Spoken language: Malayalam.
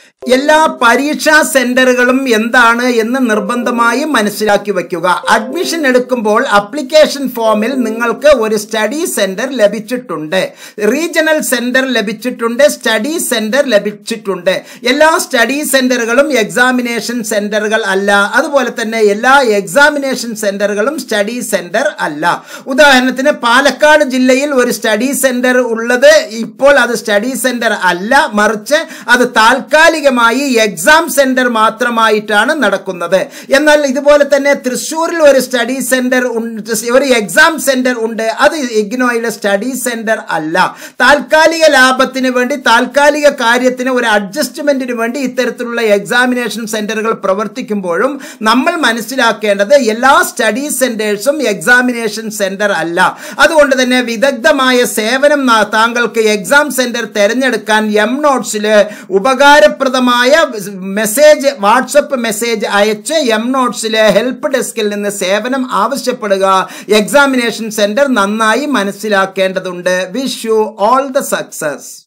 എല്ലാ പരീക്ഷാ സെന്ററുകളും എന്താണ് എന്ന് നിർബന്ധമായും മനസ്സിലാക്കി വയ്ക്കുക അഡ്മിഷൻ എടുക്കുമ്പോൾ അപ്ലിക്കേഷൻ ഫോമിൽ നിങ്ങൾക്ക് ഒരു സ്റ്റഡി സെന്റർ ലഭിച്ചിട്ടുണ്ട് റീജിയണൽ സെന്റർ ലഭിച്ചിട്ടുണ്ട് സ്റ്റഡി സെന്റർ ലഭിച്ചിട്ടുണ്ട് എല്ലാ സ്റ്റഡി സെന്ററുകളും എക്സാമിനേഷൻ സെന്ററുകൾ അല്ല അതുപോലെ തന്നെ എല്ലാ എക്സാമിനേഷൻ സെന്ററുകളും സ്റ്റഡി സെന്റർ അല്ല ഉദാഹരണത്തിന് പാലക്കാട് ജില്ലയിൽ ഒരു സ്റ്റഡി സെന്റർ ഉള്ളത് ഇപ്പോൾ അത് സ്റ്റഡി സെന്റർ അല്ല മറിച്ച് അത് താൽക്കാലികമായി എക്സാം സെന്റർ മാത്രമായിട്ടാണ് നടക്കുന്നത് എന്നാൽ ഇതുപോലെ തന്നെ തൃശ്ശൂരിൽ ഒരു സ്റ്റഡി സെന്റർ ഉണ്ട് ഒരു എക്സാം സെന്റർ ഉണ്ട് അത് ഇഗ്നോയിലെ സ്റ്റഡി സെന്റർ അല്ല താൽക്കാലിക ലാഭത്തിന് വേണ്ടി താൽക്കാലിക കാര്യത്തിന് ഒരു അഡ്ജസ്റ്റ്മെന്റിന് വേണ്ടി ഇത്തരത്തിലുള്ള എക്സാമിനേഷൻ സെന്ററുകൾ പ്രവർത്തിക്കുമ്പോഴും നമ്മൾ മനസ്സിലാക്കേണ്ടത് എല്ലാ സ്റ്റഡി സെന്റേഴ്സും എക്സാമിനേഷൻ സെന്റർ അല്ല അതുകൊണ്ട് തന്നെ വിദഗ്ധമായ സേവനം ന- താങ്കൾക്ക് എക്സാം സെന്റർ തിരഞ്ഞെടുക്കാൻ എം നോട്ട്സിൽ ഉപകാരപ്രദമായ മെസ്സേജ് വാട്സപ്പ് മെസ്സേജ് അയച്ച് എം നോട്ട്സിലെ ഹെൽപ്പ് ഡെസ്കിൽ നിന്ന് സേവനം ആവശ്യപ്പെടുക എക്സാമിനേഷൻ സെന്റർ നന്നായി മനസ്സിലാക്കേണ്ടതുണ്ട് wish you all the success